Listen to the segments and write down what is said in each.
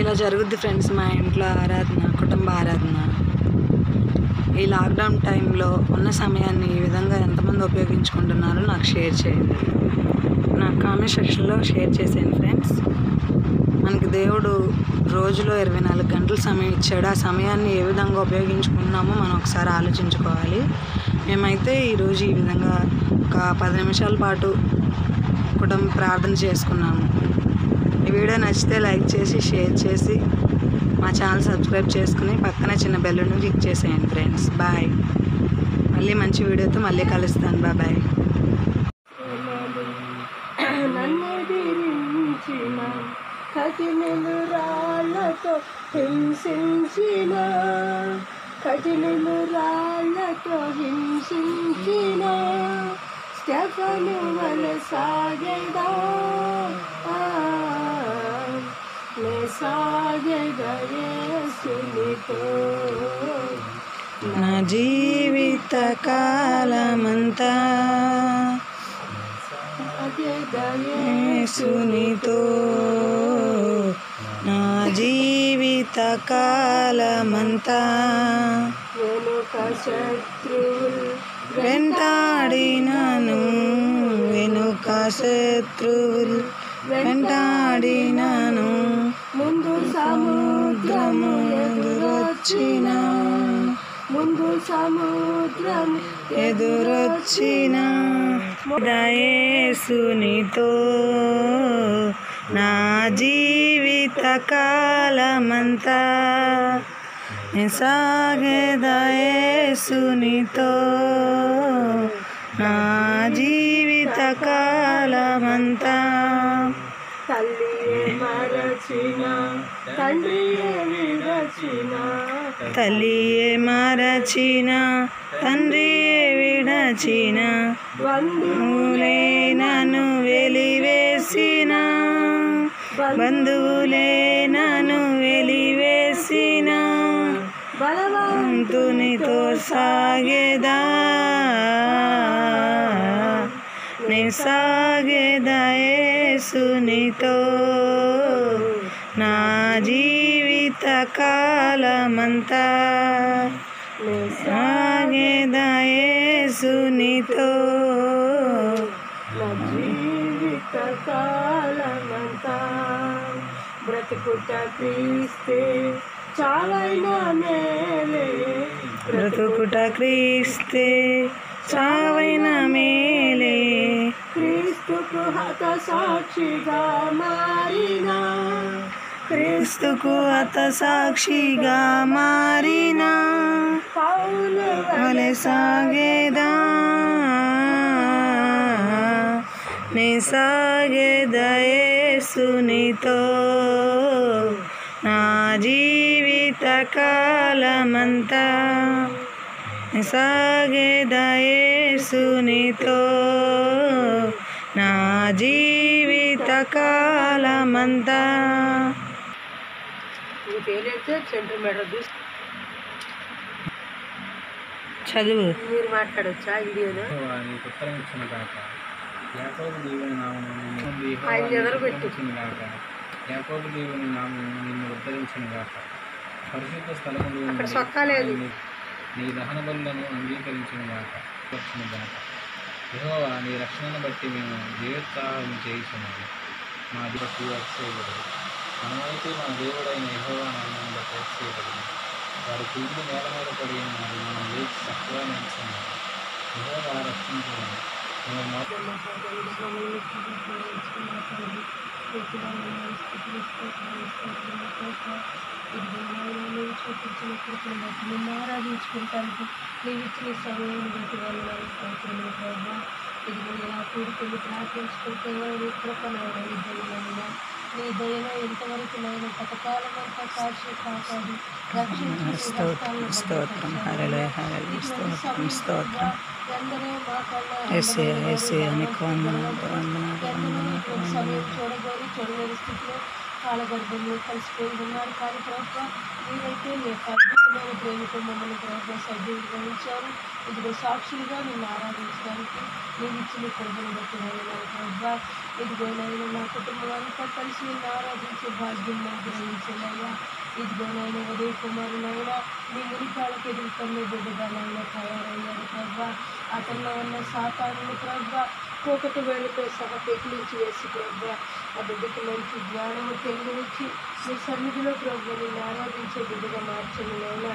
ఇలా జరుగుద్ది ఫ్రెండ్స్ మా ఇంట్లో ఆరాధన కుటుంబ ఆరాధన ఈ లాక్డౌన్ టైంలో ఉన్న సమయాన్ని ఈ విధంగా ఎంతమంది ఉపయోగించుకుంటున్నారో నాకు షేర్ చేయండి నా కామెంట్ సెక్షన్లో షేర్ చేసేయండి ఫ్రెండ్స్ మనకి దేవుడు రోజులో ఇరవై నాలుగు గంటల సమయం ఇచ్చాడు ఆ సమయాన్ని ఏ విధంగా ఉపయోగించుకున్నామో మనం ఒకసారి ఆలోచించుకోవాలి మేమైతే ఈరోజు ఈ విధంగా ఒక పది నిమిషాల పాటు కుటుంబ ప్రార్థన చేసుకున్నాము ఈ వీడియో నచ్చితే లైక్ చేసి షేర్ చేసి మా ఛానల్ సబ్స్క్రైబ్ చేసుకుని పక్కన చిన్న బెల్లును క్లిక్ చేసేయండి ఫ్రెండ్స్ బాయ్ మళ్ళీ మంచి వీడియోతో మళ్ళీ కలుస్తాను బాయ్ నన్నెదిరించిన కఠినలు రాళ్ళతో హింసించిన కఠినలు రాళ్ళతో హింసించిన స్టెఫను వల సాగేదా నే సాగేదా యేసునితో నా జీవిత కాలమంతా సాగేదా యేసునితో నా జీవిత కాలమంతా వెనుక శత్రువులు వెంటాడినను వెనుక శత్రువులు వెంటాడినను ముందు సముద్రము ఎదురొచ్చిన ముందు సముద్రం ఎదురొచ్చిన దయేసునితో నా జీవిత కాలమంతా సాగేదయేసునితో నా జీవిత కాలమంతా తల్లియే మరచిన తండ్రియే విరచిన తల్లియే మరచిన తండ్రియే విడచిన బంధువులే నన్ను వెలివేసిన బంధువులే నన్ను వెలివేసిన బంతునితో సాగేదా నే సాగేదా యేసునితో నా జీవిత కాలమంతా సాగేదా యేసునితో నా జీవిత కాలమంతా బ్రతుకుట క్రీస్తే చాలైనా మేలే బ్రతుకుట క్రీస్తే చావైన మేలే క్రీస్తుకు హత సాక్షిగా మారిన క్రీస్తుకు అత సాక్షిగా మారిన పౌలు వలె సాగేదా నే సాగేదా యేసునితో నా జీవిత కాలమంతా నే సాగేదా యేసునితో నా జీవిత కాలమంతా ఈ పేరైతే సెంటర్ మీటర్ తీసి చదువు మీరు మాట్లాడొచ్చా వీడియోలో నీకు ఉత్తరం ఇచ్చిన కాక యాకోబు దేవుని నామము నిన్ను యెహోవా ఆయన ఎదురు నీకు పెట్టు. ఉద్ధరించును గాక యాకోబు దేవుని నామము నిన్ను ఉద్ధరించిన గాక పరిశుద్ధ స్థలములు అక్కడ సొక్కా లేదు. నీ దహన బలులను అంగీకరించిన గాక వచ్చిన గాక యెహోవా నీ రక్షణను బట్టి మేము జీవోత్సాహం చేయించున్నాము మా బట్టి అతిశయపడదు మనమైతే మన దేవుడైన యెహోవా నామమును బట్టి అతిశయపడదు వారి కీళ్ళు నేల మీద పడి ఉన్నారు మనం లేచి చక్కగా నిలుచున్నాము యెహోవా రక్షించున్నాము మేము మొదట నిన్ను ఆరాధించుకుంటానికి నీవు ఇచ్చిన సమయం బట్టి వాళ్ళు స్తోత్రములు ప్రభా ఇదిగో ఇలా కూడుకుని ప్రార్థించుకుంటే నీ కృపనైనా నీ దయనైనా నీ దయలో ఎంతవరకు నేను పథకాలమంతా కాచి కాపాడి రక్షించి నీ స్తోత్రం హస్తాల్లో స్తోత్రం హరళయ హరళయ స్తోత్రం స్తోత్రం ఎందరో మా కన్నా ఎస్ఏ ఎస్ఏ నీకు వందనాలు వందనాలు ఎందరో వందనాలు ఇటువంటి సమయం చూడగోరి చూడలేని స్థితిలో కాలగర్భంలో కలిసిపోయి ఉన్నారు కానీ ప్రభావ మీరైతే మీ యొక్క అద్భుతమైన ప్రేమతో మమ్మల్ని ప్రభావ సజీవులుగా ఉంచారు ఇదిగో సాక్షులుగా నిన్ను ఆరాధించడానికి నేను ఇచ్చిన కృపను బట్టి వందనాలు ప్రభావ ఇదిగో నేను నా కుటుంబం అంతా కలిసి నిన్ను ఆరాధించే భాగ్యం నాకు గ్రహించాలయ్యా ఇదిగో నేను ఉదయ కుమారునైనా మీ మునికాళ్ళకి ఎదుర్కొనే బిడ్డగానైనా తయారయ్యాడు ప్రభా అతనిలో ఉన్న సాతాను ప్రభా కోకటి వేళతో సహా పెకిలించి వేసి ప్రభా ఆ బిడ్డకి మంచి జ్ఞానము తెలివినిచ్చి మీ సన్నిధిలో ప్రభు నిన్ను ఆరాధించే బిడ్డగా మార్చండి నాయన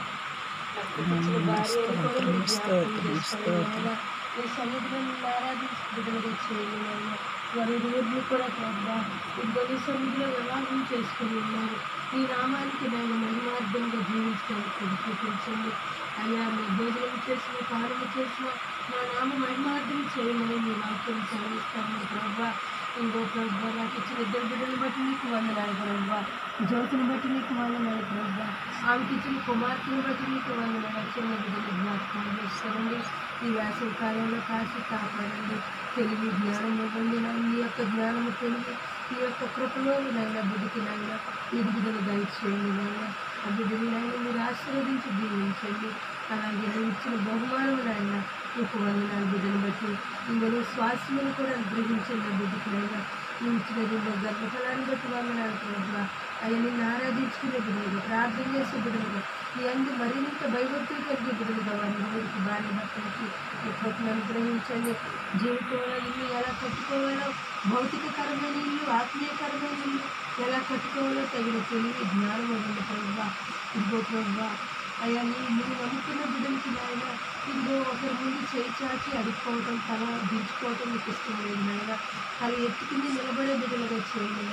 నాకు ఇచ్చిన భార్యను కూడా మీరు జ్ఞాపకం చేసుకోండి నాయన మీ సన్నిధిలో నిన్ను ఆరాధించి బిడ్డలుగా చేయండి నాయన వారి ఇరువురిని కూడా ప్రభా ఇదిగో నీ సన్నిధిలో వివాహం చేసుకుని ఉన్నారు ఈ నామానికి నేను మహిమార్థంగా జీవించడానికి చూపించండి అయ్యా మీ భోజనం చేసిన పాలన చేసిన నా నామ మహిమార్థం చేయమని మీ వాక్యం చదివిస్తాను ప్రభా ఇంకో ప్రభా నాకు ఇచ్చిన ఇద్దరు బిడ్డలు బట్టి నీకు వందనాలు ప్రభా జ్యోతిని బట్టి నీకు వందనాలు ప్రభా ఆమెకి ఇచ్చిన కుమార్తెను బట్టి నీకు వందనాలు చిన్న బిడ్డలు జ్ఞాపకం చేసుకోండి ఈ వేసవి కాలంలో కాసి కాపాడండి తెలివి జ్ఞానం ఇవ్వండి నా మీ యొక్క జ్ఞానము తెలివి మీ యొక్క కృపలో నైనా బుద్ధికి నైనా ఎదుగుదల దయచేయండి నైనా ఆ బిడ్డని నైనా మీరు ఆశీర్వదించి దీవించండి అలాగే నువ్వు ఇచ్చిన బహుమానం నాయన నీకు వందనాలు బిడ్డను బట్టి ఇందులో స్వాస్థ్యమును కూడా అనుగ్రహించండి ఆ బిడ్డకి నైనా నువ్వు ఇచ్చిన దీనిలో గర్భఫలాన్ని బట్టి వందనాలు ప్రభావ అయ్యా నిన్ను ఆరాధించుకునే బిడ్డలుగా ప్రార్థన చేసే బిడ్డలుగా నీ అందు మరింత భయభక్తులు కలిగే బిడ్డలుగా వారిని ఊరికి భార్య భర్తలకి ఈ కృపను అనుగ్రహించండి జీవితంలో ఇల్లు ఎలా కట్టుకోవాలో భౌతికకరమైన ఇల్లు ఆత్మీయకరమైన ఇల్లు ఎలా కట్టుకోవాలో తగిన తెలివి జ్ఞానం ఇవ్వండి ప్రభావ ఇదిగో ప్రభావ అయ్యా నీ నువ్వు నమ్ముకున్న బిడ్డలకి నాయన ఇదిగో ఒకరి ముందు చేయి చాచి అడుక్కోవటం తల దించుకోవటం నీకు ఇష్టం లేదు నాయన తల ఎత్తుకుని నిలబడే బిడ్డలుగా చేయండి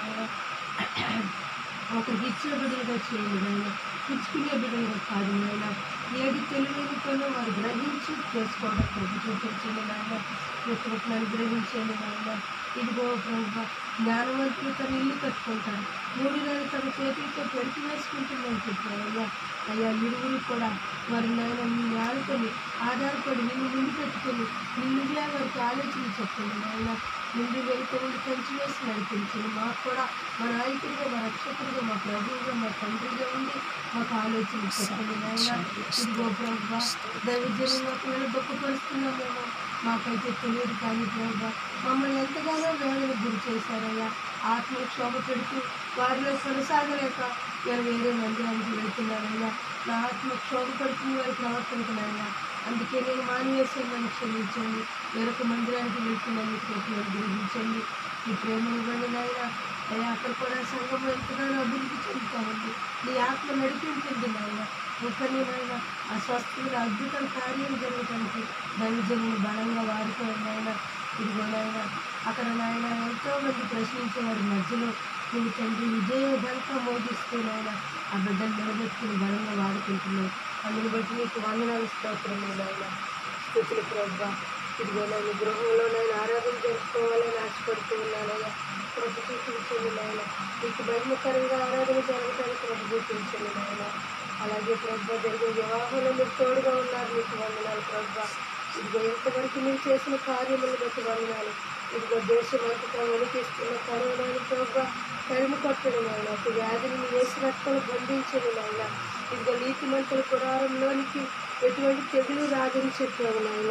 నాయన ఒకరికి ఇచ్చిన బిడ్డలుగా చేయండి నాయన పుచ్చుకునే బిడ్డలుగా కాదు నాయన ఏది తెలివైన పనులు వారు గ్రహించి చేసుకోవడం ప్రభు చూపించండి నాయన ప్రతి అనుగ్రహించండి నాయన ఇదిగో ప్రభు జ్ఞానవంతులు తన ఇల్లు కట్టుకుంటారు మూడు నెలలు తన చేతులతో పెరికి వేసుకుంటుందని చెప్పారు అయ్యా అయ్యా ఇరువురు కూడా వారి నాయన నిన్ను ఆడుకొని ఆధారపడి నిన్ను ముందు పెట్టుకొని నిన్నుగా వారికి ఆలోచన చెప్పండి నాయన ముందు వెళ్తుంది కంచి వేసి నడిపించండి మాకు కూడా మా నాయకుడిగా మా రక్షకుడిగా మా ప్రభువుగా మా తండ్రిగా ఉండి మాకు ఆలోచన చెప్పండి నాయన ఇదిగో ప్రభా దైవజనం మాకు వెళ్ళి దుఃఖపరుస్తున్నామేమో మాకైతే తెలియదు కానీ ప్రభా మమ్మల్ని ఎంతగానో వేదన గురి చేశారయ్యా ఆత్మ క్షోభ పెడుతూ వారిలో కొనసాగలేక నేను వేరే మందిరానికి వెళ్తున్నానయ్యా నా ఆత్మ క్షోభ పడుతుంది వారి ప్రవర్తనకునైనా అందుకే నేను మానివేశాను నన్ను క్షమించండి వేరొక మందిరానికి వెళ్తున్నాను కృపను గ్రహించండి ఈ ప్రేమను ఇవ్వండి నాయన అయ్యా అక్కడ కూడా సంఘం ఎంతగానో అభివృద్ధి చెందుతా ఉంది నీ ఆత్మ నడిపించండి నాయన ముఖని నాయన ఆ స్వస్థతలు అద్భుతం కార్యం జరగటానికి దైవజనులు బలంగా వాడుకోండి నాయన ఇదిగో నాయన అక్కడ నాయన ఎంతో మంది ప్రశ్నించే వారి మధ్యలో నువ్వు తండ్రి విజయదంతా మోగిస్తూ నాయన ఆ బిడ్డను నిలబెట్టుకుని బలంగా వాడుకుంటున్నావు అందుని బట్టి నీకు వందనాలు స్తోత్రం నాయన స్థుతులు ప్రభా ఇదిగో నన్ను గృహంలో నేను ఆరాధన జరుపుకోవాలని ఆశపడుతూ ఉన్నానయ్యా ప్రభు చూపించండి నాయన నీకు మహిమకరంగా ఆరాధన జరగడానికి ప్రభు చూపించండి నాయన అలాగే ప్రభు జరిగే వివాహంలో మీరు తోడుగా ఉన్నారు నీకు వందనాలు ప్రభు ఇదిగో ఇంతవరకు మీరు చేసిన కార్యములను బట్టి వందనాలు ఇదిగో దేశం అంతటా వణికిస్తున్న కరోనాను ప్రభు తరిమి కొట్టడం నాయన ఒక వ్యాధిని మీ వేసి రక్తలు బంధించడం నాయన ఇదిగో నీతిమంతుల పురారంలోనికి ఎటువంటి తెగులు రాదని చెప్పావు నాయన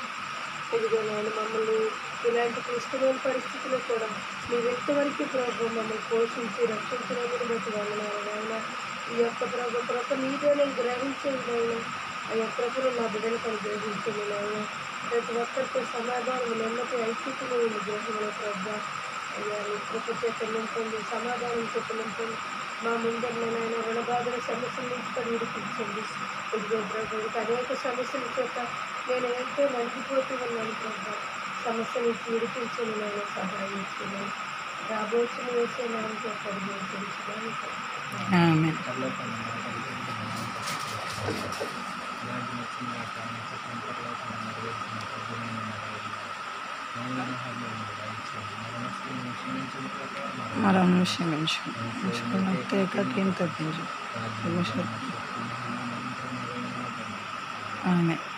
ఇదిగో నాయన మమ్మల్ని ఇలాంటి క్లిష్టమైన పరిస్థితుల్లో కూడా మీరు ఎంతవరకు ప్రభు మమ్మల్ని పోషించి రక్షించడానికి బట్టి వందనాలు నాయన ఈ యొక్క ప్రభు కృప నీదే నేను గ్రహించండి నాయన ఆ యొక్క కృపను నా బిడ్డలు పని గ్రహించండి నాయన ప్రతి ఒక్కరితో సమాధానం నెమ్మది ఐక్యతను ఉంది గ్రహంలో ప్రభు అయ్యా నీ కృప చేత నింపండి సమాధానం చేత నింపండి మా ముందరనైనా రుణబాధల సమస్యల నుంచి కూడా విడిపించండి ఇదిగో ప్రభు ఇంకా అనేక సమస్యల చేత నేను ఎంతో నలిగిపోతూ ఉన్నాను ప్రభు సమస్య నుంచి విడిపించండి నేను సహాయం చేయండి రాబోచిన వేసే నామతో పరిగణించడానికి ఆమె పరలోకం ఇలాంటి నచ్చిన కానీ చట్టం పరలోకం నెరవేర్చిన ప్రభుత్వం మరణించండి క్షమించిన ప్రకారం మరణ క్షమించు తగ్గించు రాజ్యం ఆమె